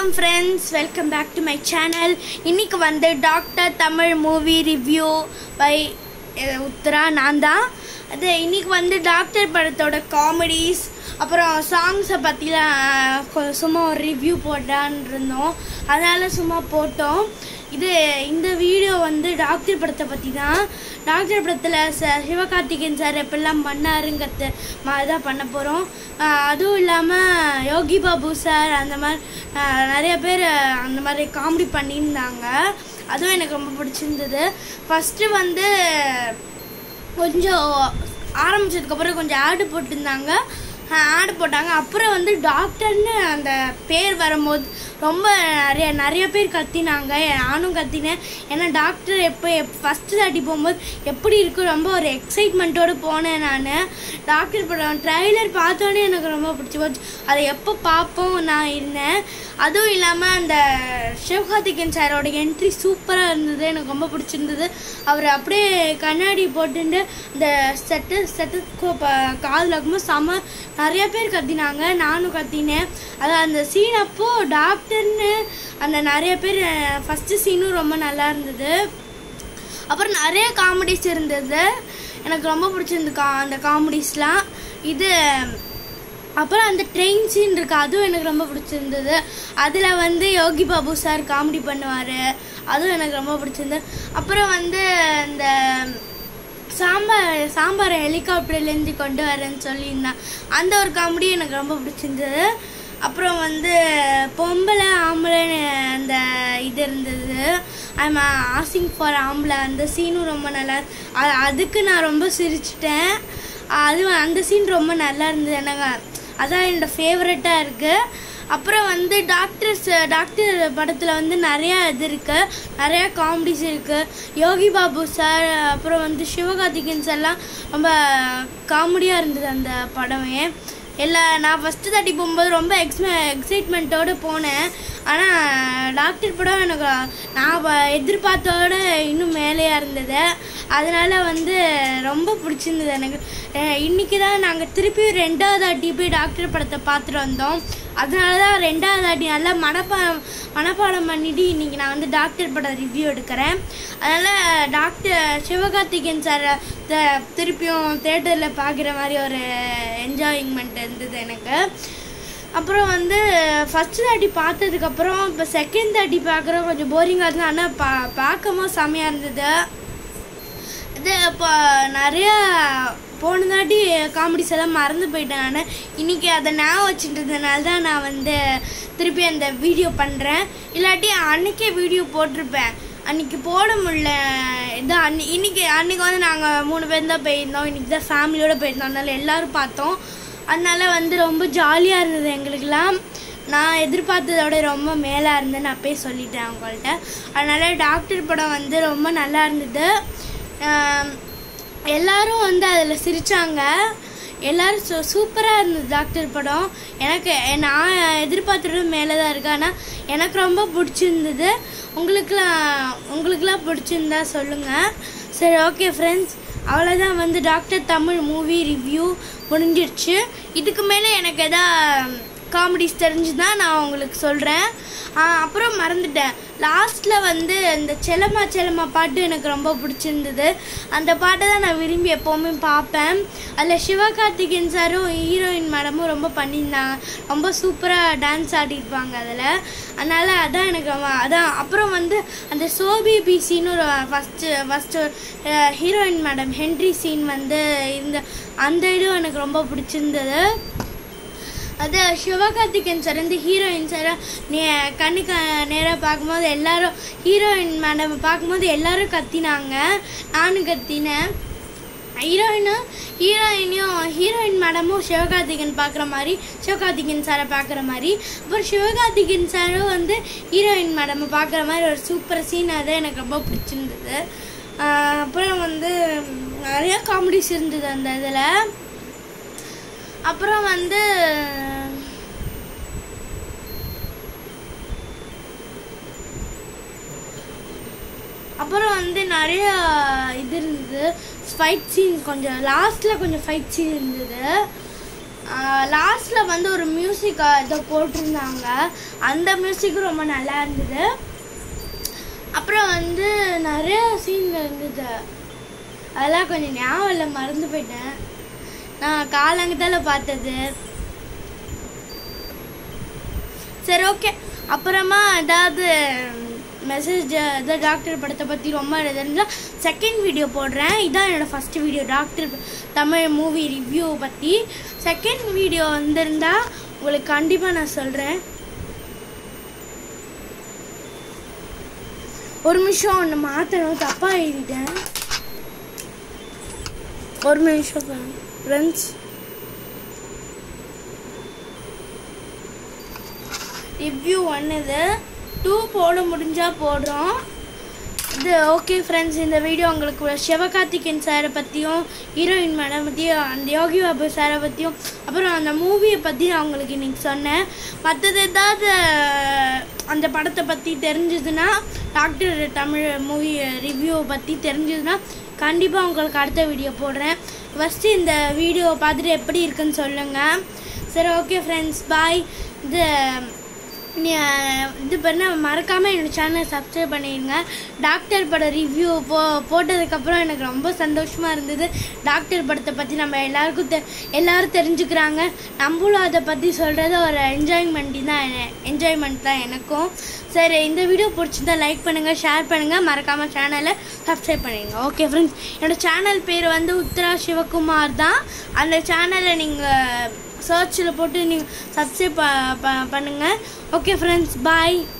வணக்கம் friends welcome back to my channel இன்னைக்கு வந்து Doctor Tamil movie review by Uthara நான் தான் அது இன்னைக்கு வந்து டாக்டர் படத்தோட காமெடிஸ் அப்புறம் சாங்ஸை பற்றிலாம் கொ- சும்மா ஒரு ரிவ்யூ போட்டான்னு இருந்தோம் அதனால் சும்மா போட்டோம் இது இந்த வீடியோ வந்து டாக்டர் படத்தை பற்றி தான் டாக்டர் படத்தில் ச சிவகார்த்திகேயன் சார் எப்படிலாம் பண்ணாருங்கிறது மாதிரி தான் பண்ண போகிறோம் அதுவும் இல்லாமல் யோகி பாபு சார் அந்த மாதிரி ஆஹ், நிறைய பேர் அந்த மாதிரி காமெடி பண்ணியிருந்தாங்க அதுவும் எனக்கு ரொம்ப பிடிச்சிருந்தது ஃபஸ்ட்டு வந்து கொஞ்சம் ஆரம்பிச்சதுக்கப்புறம் கொஞ்சம் ஆடு போட்டிருந்தாங்க ஆடு போட்டாங்க அப்புறம் வந்து டாக்டர்னு அந்த பேர் வரும்போது ரொம்ப நிறைய நிறைய பேர் கத்தினாங்க நானும் கத்தினேன் ஏன்னா டாக்டர் எப்போ எப் ஃபஸ்ட்டு தாட்டி போகும்போது எப்படி இருக்கும் ரொம்ப ஒரு எக்ஸைட்மெண்ட்டோடு போனேன் நான் டாக்டர் படம் ட்ரைலர் பார்த்தோன்னே எனக்கு ரொம்ப பிடிச்சி போச்சு அதை எப்போ பார்ப்போம் நான் இருந்தேன் அதுவும் இல்லாமல் அந்த சிவகார்த்திகேயன் சாரோட என்ட்ரி சூப்பராக இருந்தது எனக்கு ரொம்ப பிடிச்சிருந்தது அவர் அப்படியே கண்ணாடி போட்டுட்டு இந்த செட்டு செட்டஸ்கோப் காதில் இருக்கும்போது செம நிறைய பேர் கத்தினாங்க நானும் கத்தினேன் அது அந்த சீன் அப்போ டாக்டர்னு அந்த நிறைய பேர் ஃபஸ்ட்டு சீனும் ரொம்ப நல்லா இருந்தது அப்புறம் நிறைய காமெடிஸ் இருந்தது எனக்கு ரொம்ப பிடிச்சிருந்து கா அந்த காமெடிஸ்லாம் இது அப்புறம் அந்த ட்ரெயின் சீன் இருக்கு அதுவும் எனக்கு ரொம்ப பிடிச்சிருந்தது அதில் வந்து யோகி பாபு சார் காமெடி பண்ணுவார் அதுவும் எனக்கு ரொம்ப பிடிச்சிருந்தது அப்புறம் வந்து இந்த சாம்பார் சாம்பாரை ஹெலிகாப்டர்லேருந்து கொண்டு வரேன்னு சொல்லியிருந்தான் அந்த ஒரு காமெடி எனக்கு ரொம்ப பிடிச்சிருந்தது அப்புறம் வந்து பொம்பளை ஆம்பளைன்னு அந்த இது இருந்தது ஐம் ஆசிங் ஃபார் ஆம்பளை அந்த சீனும் ரொம்ப நல்லா அ- அதுக்கு நான் ரொம்ப சிரிச்சிட்டேன் அது அந்த சீன் ரொம்ப நல்லா இருந்தது எனக்கு அதான் என்னோட ஃபேவரட்டாக இருக்குது அப்புறம் வந்து டாக்டர்ஸ் டாக்டர் படத்தில் வந்து நிறையா இது இருக்குது நிறையா காமெடிஸ் இருக்குது யோகி பாபு சார் அப்புறம் வந்து சிவகார்த்திகேயன் சார்லாம் ரொம்ப காமெடியாக இருந்தது அந்த படமே எல்லா நான் ஃபஸ்ட்டு தாட்டி போகும்போது ரொம்ப எக்ஸ்ம எக்ஸைட்மெண்ட்டோடு போனேன் ஆனால் டாக்டர் படம் எனக்கு நான் வ- எதிர்பார்த்தோட இன்னும் மேலேயாக இருந்தது அதனால் வந்து ரொம்ப பிடிச்சிருந்தது எனக்கு அஹ் இன்னைக்கு தான் நாங்கள் திருப்பி ரெண்டாவது தாட்டி போய் டாக்டர் படத்தை பார்த்துட்டு வந்தோம் அதனால தான் ரெண்டாவது தாட்டி நல்லா மனப்பாடம் மனப்பாடம் பண்ணிட்டு இன்னைக்கு நான் வந்து டாக்டர் படம் ரிவ்யூ எடுக்கிறேன் அதனால் டாக்டர் சிவகார்த்திகேயன் சாரை த- திருப்பியும் தேட்டரில் பார்க்குற மாதிரி ஒரு என்ஜாயிங்மெண்ட் இருந்தது எனக்கு அப்புறம் வந்து ஃபஸ்ட்டு தாட்டி பார்த்ததுக்கப்புறம் இப்போ செகண்ட் தாட்டி பார்க்குறோம் கொஞ்சம் போரிங்காக இருந்தது ஆனால் பா பார்க்கவும் செமையாக இருந்தது இது இப்போ நிறையா போன தாட்டி காமெடிஸ் எல்லாம் மறந்து போயிட்டேன் நான் இன்னைக்கு அதை ஞாபகம் வச்சுட்டதுனால தான் நான் வந்து திருப்பி அந்த வீடியோ பண்ணுறேன் இல்லாட்டி அன்னைக்கே வீடியோ போட்டிருப்பேன் அன்னைக்கு போட முடியல இது அன்னி இன்னைக்கு அன்னைக்கு வந்து நாங்கள் மூணு பேர் தான் போயிருந்தோம் இன்னைக்கு தான் ஃபேமிலியோட போயிருந்தோம் அதனால எல்லாரும் பார்த்தோம் அதனால வந்து ரொம்ப ஜாலியாக இருந்தது எங்களுக்கெல்லாம் நான் எதிர்பார்த்ததை விட ரொம்ப மேலே இருந்தேன்னு அப்பயே சொல்லிட்டேன் அவங்கள்ட்ட அதனால டாக்டர் படம் வந்து ரொம்ப நல்லா இருந்தது ஆம், எல்லாரும் வந்து அதில் சிரித்தாங்க எல்லாரும் சூ சூப்பராக இருந்தது டாக்டர் படம் எனக்கு நான் எதிர்பார்த்தது மேலே தான் இருக்கு ஆனால் எனக்கு ரொம்ப பிடிச்சிருந்தது உங்களுக்குலாம் உங்களுக்குலாம் பிடிச்சிருந்தா சொல்லுங்கள் சரி ஓகே ஃப்ரெண்ட்ஸ் அவ்வளோதான் வந்து டாக்டர் தமிழ் மூவி ரிவ்யூ முடிஞ்சிருச்சு இதுக்கு மேலே எனக்கு எதா காமெடிஸ் தெரிஞ்சுன்னா நான் உங்களுக்கு சொல்கிறேன் அப்புறம் மறந்துட்டேன் லாஸ்ட்டில் வந்து இந்த செல்லம்மா செல்லம்மா பாட்டு எனக்கு ரொம்ப பிடிச்சிருந்தது அந்த பாட்டை தான் நான் விரும்பி எப்போவுமே பார்ப்பேன் அதில் சிவகார்த்திகேயன் சாரும் ஹீரோயின் மேடமும் ரொம்ப பண்ணியிருந்தாங்க ரொம்ப சூப்பராக டான்ஸ் ஆடிருப்பாங்க அதில் அதனால் அதான் எனக்கு ரொம்ப- அதான் அப்புறம் வந்து அந்த சோபி பிசின்னு ஒரு first first heroine madam Henry scene வந்து இந்த அந்த இதுவும் எனக்கு ரொம்ப பிடிச்சிருந்தது அது சிவகார்த்திகேயன் சார் வந்து ஹீரோயின் சார் நே கண்ணுக்கு நேராக பார்க்கும்போது எல்லாரும் ஹீரோயின் மேடம் பார்க்கும்போது எல்லாரும் கத்தினாங்க நானும் கத்தினேன் ஹீரோயினும் ஹீரோயினையும் ஹீரோயின் மேடமும் சிவகார்த்திகேயன் பார்க்குற மாதிரி சிவகார்த்திகேயன் சாரை பார்க்குற மாதிரி அப்புறம் சிவகார்த்திகேயன் சாரும் வந்து ஹீரோயின் மேடமை பார்க்குற மாதிரி ஒரு சூப்பர் சீன் அது எனக்கு ரொம்ப பிடிச்சிருந்தது ஆஹ் அப்புறம் வந்து நிறைய காமெடிஸ் இருந்தது அந்த இதில் அப்புறம் வந்து அப்புறம் வந்து நிறைய இது இருந்தது ஃபைட் சீன் கொஞ்சம் லாஸ்ட்டில் கொஞ்சம் ஃபைட் சீன் இருந்தது லாஸ்ட்டில் வந்து ஒரு மியூசிக் இதை போட்டிருந்தாங்க அந்த மியூசிக்கும் ரொம்ப நல்லா இருந்தது அப்புறம் வந்து நிறைய சீன் இருந்தது அதெல்லாம் கொஞ்சம் ஞாபகம் இல்லை மறந்து போயிட்டேன் நான் காலங்கத்தில் பார்த்தது சரி ஓகே அப்புறமா ஏதாவது மெசேஜ் ஏதாவது டாக்டர் படத்தை பற்றி ரொம்ப தெரிஞ்சால் செகண்ட் வீடியோ போடுறேன் இதான் என்னோடய first video Doctor Tamil movie review பற்றி செகண்ட் வீடியோ வந்திருந்தா உங்களுக்கு கண்டிப்பாக நான் சொல்கிறேன் ஒரு நிமிஷம் ஒன்று மாற்றணும் தப்பாக எழுதிட்டேன் ஒரு நிமிஷம் ஃப்ரெண்ட்ஸ் ரிவ்யூ ஒன்றுது டூ போட முடிஞ்சால் போடுறோம் இது ஓகே ஃப்ரெண்ட்ஸ் இந்த வீடியோ உங்களுக்கு சிவகார்த்திகேயன் சாரை பற்றியும் ஹீரோயின் மேடம் பற்றியும் அந்த யோகி பாபு சாரை பற்றியும் அப்புறம் அந்த மூவியை பற்றி நான் உங்களுக்கு இன்னைக்கு சொன்னேன் மற்றது ஏதாவது அந்த படத்தை பற்றி தெரிஞ்சதுன்னா டாக்டர் தமிழ் மூவி ரிவ்யூவை பற்றி தெரிஞ்சதுன்னா கண்டிப்பாக உங்களுக்கு அடுத்த வீடியோ போடுறேன் ஃபஸ்ட்டு இந்த வீடியோ பார்த்துட்டு எப்படி இருக்குன்னு சொல்லுங்கள் சரி ஓகே ஃப்ரெண்ட்ஸ் பாய் இது நீ இது பண்ண மறக்காமல் என்னோடய சேனலை சப்ஸ்கிரைப் பண்ணிடுங்க டாக்டர் பட ரிவ்யூ போ போட்டதுக்கப்புறம் எனக்கு ரொம்ப சந்தோஷமாக இருந்தது டாக்டர் படத்தை பற்றி நம்ம எல்லாருக்கும் தெ எல்லோரும் தெரிஞ்சுக்கிறாங்க நம்மளும் அதை பற்றி சொல்கிறது ஒரு என்ஜாய்மெண்ட் தான் என்ஜாய்மெண்ட் தான் எனக்கும் சரி இந்த வீடியோ பிடிச்சிருந்தா லைக் பண்ணுங்கள் ஷேர் பண்ணுங்கள் மறக்காமல் சேனலை சப்ஸ்கிரைப் பண்ணிடுங்க ஓகே ஃப்ரெண்ட்ஸ் என்னோடய சேனல் பேர் வந்து உத்ரா சிவகுமார் தான் அந்த சேனலை நீங்கள் சர்ச்சில் போட்டு நீங்கள் சப்ஸ்கிரைப் பண்ணுங்கள் ஓகே ஃப்ரெண்ட்ஸ் பாய்